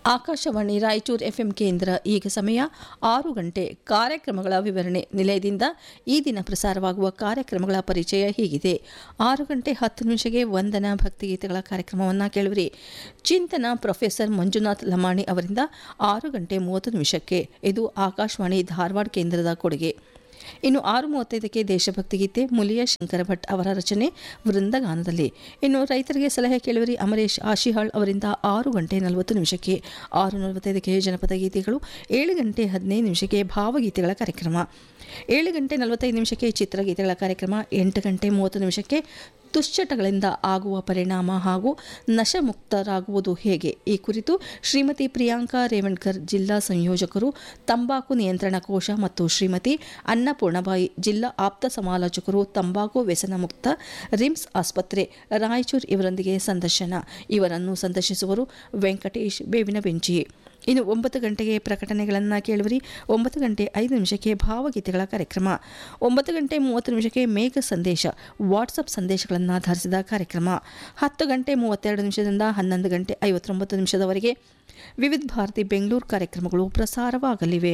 Akashvani Raichur FM ಕೇಂದ್ರ ಈಗ ಸಮಯ ಆರು ಗಂಟೆ ಕಾರ್ಯಕ್ರಮಗಳ ವಿವರಣೆ ನಿಲಯದಿಂದ ಈ ದಿನ ಪ್ರಸಾರವಾಗುವ ಕಾರ್ಯಕ್ರಮಗಳ ಪರಿಚಯ ಹೀಗಿದೆ ಆರು ಗಂಟೆ ಹತ್ತು ನಿಮಿಷಕ್ಕೆ ವಂದನಾ ಭಕ್ತಿಗೀತೆಗಳ ಕಾರ್ಯಕ್ರಮವನ್ನು ಕೇಳುವಿರಿ ಚಿಂತನ ಪ್ರೊಫೆಸರ್ ಮಂಜುನಾಥ್ ಲಮಾಣಿ ಅವರಿಂದ ಆರು ಗಂಟೆ ಮೂವತ್ತು ನಿಮಿಷಕ್ಕೆ ಇದು ಆಕಾಶವಾಣಿ ಧಾರವಾಡ ಕೇಂದ್ರದ ಕೊಡುಗೆ ಇನ್ನು ಆರು ಮೂವತ್ತೈದಕ್ಕೆ ದೇಶಭಕ್ತಿ ಗೀತೆ ಮುಲಿಯ ಶಂಕರ ಭಟ್ ಅವರ ರಚನೆ ವೃಂದಗಾನದಲ್ಲಿ ಇನ್ನು ರೈತರಿಗೆ ಸಲಹೆ ಕೇಳುವರಿ ಅಮರೇಶ್ ಆಶಿಹಾಳ್ ಅವರಿಂದ ಆರು ಗಂಟೆ ನಲವತ್ತು ನಿಮಿಷಕ್ಕೆ ಆರು ನಲವತ್ತೈದಕ್ಕೆ ಜನಪದ ಗೀತೆಗಳು ಏಳು ಗಂಟೆ ಹದಿನೈದು ನಿಮಿಷಕ್ಕೆ ಭಾವಗೀತೆಗಳ ಕಾರ್ಯಕ್ರಮ ಏಳು ಗಂಟೆ ನಲವತ್ತೈದು ನಿಮಿಷಕ್ಕೆ ಚಿತ್ರಗೀತೆಗಳ ಕಾರ್ಯಕ್ರಮ ಎಂಟು ಗಂಟೆ ಮೂವತ್ತು ನಿಮಿಷಕ್ಕೆ ದುಶ್ಚಟಗಳಿಂದ ಆಗುವ ಪರಿಣಾಮ ಹಾಗೂ ನಶಮುಕ್ತರಾಗುವುದು ಹೇಗೆ ಈ ಕುರಿತು ಶ್ರೀಮತಿ ಪ್ರಿಯಾಂಕಾ ರೇವಣ್ಕರ್ ಜಿಲ್ಲಾ ಸಂಯೋಜಕರು ತಂಬಾಕು ನಿಯಂತ್ರಣ ಕೋಶ ಮತ್ತು ಶ್ರೀಮತಿ ಅನ್ನಪೂರ್ಣಬಾಯಿ ಜಿಲ್ಲಾ ಆಪ್ತ ಸಮಾಲೋಚಕರು ತಂಬಾಕು ವ್ಯಸನ ಮುಕ್ತ ರಿಮ್ಸ್ ಆಸ್ಪತ್ರೆ ರಾಯಚೂರು ಇವರೊಂದಿಗೆ ಸಂದರ್ಶನ ಇವರನ್ನು ಸಂದರ್ಶಿಸುವರು ವೆಂಕಟೇಶ್ ಬೇವಿನ ಬೆಂಚಿ ಇನ್ನು ಒಂಬತ್ತು ಗಂಟೆಗೆ ಪ್ರಕಟಣೆಗಳನ್ನು ಕೇಳುವರಿ ಒಂಬತ್ತು ಗಂಟೆ ಐದು ನಿಮಿಷಕ್ಕೆ ಭಾವಗೀತೆಗಳ ಕಾರ್ಯಕ್ರಮ ಒಂಬತ್ತು ಗಂಟೆ ಮೂವತ್ತು ನಿಮಿಷಕ್ಕೆ ಮೇಘ ಸಂದೇಶ ವಾಟ್ಸಪ್ ಸಂದೇಶಗಳನ್ನು ಆಧರಿಸಿದ ಕಾರ್ಯಕ್ರಮ ಹತ್ತು ಗಂಟೆ ಮೂವತ್ತೆರಡು ನಿಮಿಷದಿಂದ ಹನ್ನೊಂದು ಗಂಟೆ ಐವತ್ತೊಂಬತ್ತು ನಿಮಿಷದವರೆಗೆ ವಿವಿಧ ಭಾರತಿ ಬೆಂಗಳೂರು ಕಾರ್ಯಕ್ರಮಗಳು ಪ್ರಸಾರವಾಗಲಿವೆ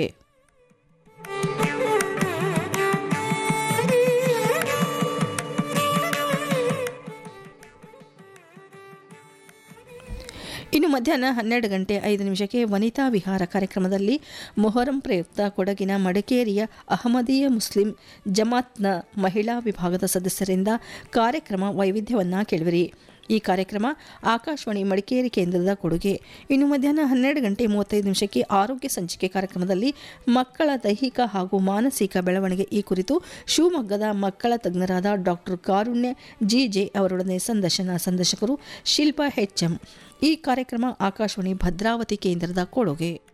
ಇನ್ನು ಮಧ್ಯಾಹ್ನ ಹನ್ನೆರಡು ಗಂಟೆ ಐದು ನಿಮಿಷಕ್ಕೆ ವನಿತಾ ವಿಹಾರ ಕಾರ್ಯಕ್ರಮದಲ್ಲಿ ಮೊಹರಂ ಪ್ರಯುಕ್ತ ಕೊಡಗಿನ ಮಡಿಕೇರಿಯ ಅಹಮದೀಯ ಮುಸ್ಲಿಂ ಜಮಾತ್ನ ಮಹಿಳಾ ವಿಭಾಗದ ಸದಸ್ಯರಿಂದ ಕಾರ್ಯಕ್ರಮ ವೈವಿಧ್ಯವನ್ನು ಕೇಳುವಿರಿ ಈ ಕಾರ್ಯಕ್ರಮ ಆಕಾಶವಾಣಿ ಮಡಿಕೇರಿ ಕೇಂದ್ರದ ಕೊಡುಗೆ ಇನ್ನು ಮಧ್ಯಾಹ್ನ ಹನ್ನೆರಡು ಗಂಟೆ ಮೂವತ್ತೈದು ನಿಮಿಷಕ್ಕೆ ಆರೋಗ್ಯ ಸಂಚಿಕೆ ಕಾರ್ಯಕ್ರಮದಲ್ಲಿ ಮಕ್ಕಳ ದೈಹಿಕ ಹಾಗೂ ಮಾನಸಿಕ ಬೆಳವಣಿಗೆ ಈ ಕುರಿತು ಶಿವಮೊಗ್ಗದ ಮಕ್ಕಳ ತಜ್ಞರಾದ ಡಾಕ್ಟರ್ ಕಾರುಣ್ಯ ಜಿ ಜೆ ಅವರೊಡನೆ ಸಂದರ್ಶನ ಸಂದರ್ಶಕರು ಶಿಲ್ಪಾ ಎಂ ಈ ಕಾರ್ಯಕ್ರಮ ಆಕಾಶವಾಣಿ ಭದ್ರಾವತಿ ಕೇಂದ್ರದ ಕೊಡುಗೆ